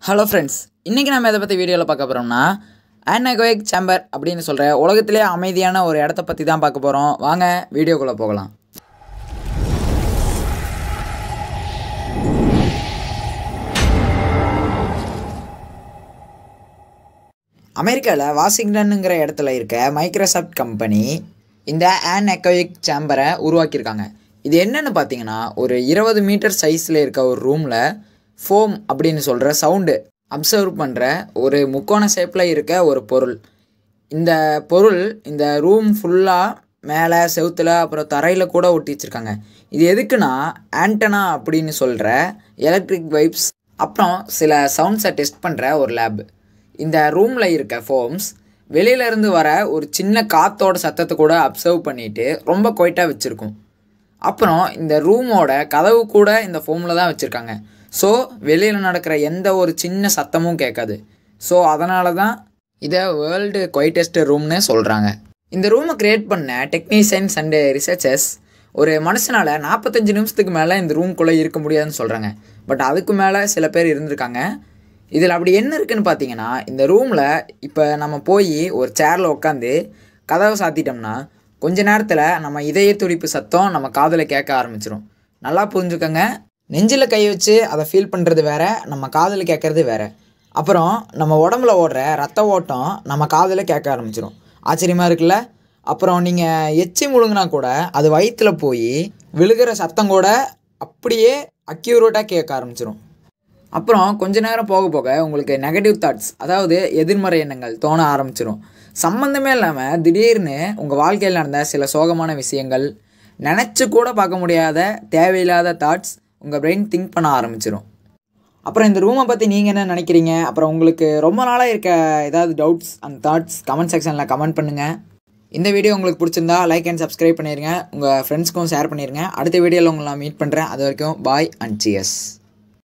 hello friends இன்றைக்கி நம்ம எதை பற்றி வீடியோவில் பார்க்க போகிறோம்னா ஆனகோயிக் சேம்பர் அப்படின்னு சொல்கிற உலகத்திலே அமைதியான ஒரு இடத்த பற்றி தான் பார்க்க போகிறோம் வாங்க வீடியோக்குள்ளே போகலாம் அமெரிக்காவில் வாஷிங்டனுங்கிற இடத்துல இருக்க மைக்ரோசாஃப்ட் கம்பெனி இந்த ஆன் எக்கோயிக் சேம்பரை உருவாக்கியிருக்காங்க இது என்னன்னு பார்த்தீங்கன்னா ஒரு இருபது மீட்டர் சைஸில் இருக்க ஒரு ரூமில் ஃபோம் அப்படின்னு சொல்கிற சவுண்டு அப்சர்வ் பண்ணுற ஒரு முக்கோண ஷேப்பில் இருக்க ஒரு பொருள் இந்த பொருள் இந்த ரூம் ஃபுல்லாக மேலே செவுத்துல அப்புறம் தரையில் கூட ஒட்டி வச்சுருக்காங்க இது எதுக்குன்னா ஆண்டனா அப்படின்னு சொல்கிற எலக்ட்ரிக் வைப்ஸ் அப்புறம் சில சவுண்ட்ஸை டெஸ்ட் பண்ணுற ஒரு லேப் இந்த ரூமில் இருக்க ஃபோம்ஸ் வெளியிலேருந்து வர ஒரு சின்ன காத்தோட சத்தத்தை கூட அப்சர்வ் பண்ணிட்டு ரொம்ப கொயிட்டாக வச்சுருக்கும் அப்புறம் இந்த ரூமோட கதவு கூட இந்த ஃபோமில் தான் வச்சுருக்காங்க ஸோ வெளியில் நடக்கிற எந்த ஒரு சின்ன சத்தமும் கேட்காது ஸோ அதனால தான் இதை வேர்ல்டு குவைட்டஸ்ட் ரூம்னு சொல்கிறாங்க இந்த ரூமை க்ரியேட் பண்ண டெக்னீஷியன்ஸ் அண்டு ரிசர்ச்சர்ஸ் ஒரு மனுஷனால் நாற்பத்தஞ்சு நிமிஷத்துக்கு மேலே இந்த ரூம்குள்ளே இருக்க முடியாதுன்னு சொல்கிறாங்க பட் அதுக்கு மேலே சில பேர் இருந்திருக்காங்க இதில் அப்படி என்ன இருக்குன்னு பார்த்தீங்கன்னா இந்த ரூமில் இப்போ நம்ம போய் ஒரு சேரில் உட்காந்து கதவை சாத்திட்டோம்னா கொஞ்ச நேரத்தில் நம்ம இதய துடிப்பு சத்தம் நம்ம காதில் கேட்க ஆரம்பிச்சிரும் நல்லா புரிஞ்சுக்கோங்க நெஞ்சில் கை வச்சு அதை ஃபீல் பண்ணுறது வேற நம்ம காதில் கேட்குறது வேற அப்புறம் நம்ம உடம்புல ஓடுற ரத்த ஓட்டம் நம்ம காதில் கேட்க ஆரம்பிச்சிரும் ஆச்சரியமாக இருக்குல்ல அப்புறம் நீங்கள் எச்சி முழுங்கினா கூட அது வயிற்றில் போய் விழுகிற சத்தம் கூட அப்படியே அக்யூரேட்டாக கேட்க ஆரம்பிச்சிரும் அப்புறம் கொஞ்ச நேரம் போக போக உங்களுக்கு நெகட்டிவ் தாட்ஸ் அதாவது எதிர்மறை எண்ணங்கள் தோண ஆரம்பிச்சிடும் சம்மந்தமே இல்லாமல் திடீர்னு உங்கள் வாழ்க்கையில் நடந்த சில சோகமான விஷயங்கள் நினச்சி கூட பார்க்க முடியாத தேவையில்லாத தாட்ஸ் உங்கள் பிரெயின் திங்க் பண்ண ஆரம்பிச்சிடும் அப்புறம் இந்த ரூமை பற்றி நீங்கள் என்ன நினைக்கிறீங்க அப்புறம் உங்களுக்கு ரொம்ப நாளாக இருக்க ஏதாவது டவுட்ஸ் அண்ட் தாட்ஸ் கமெண்ட் செக்ஷனில் கமெண்ட் பண்ணுங்கள் இந்த வீடியோ உங்களுக்கு பிடிச்சிருந்தா லைக் அண்ட் சப்ஸ்கிரைப் பண்ணிடுங்க உங்கள் ஃப்ரெண்ட்ஸ்க்கும் ஷேர் பண்ணிடுங்க அடுத்த வீடியோவில் உங்களை நான் மீட் பண்ணுறேன் அது வரைக்கும் பாய் அண்ட் சியர்ஸ்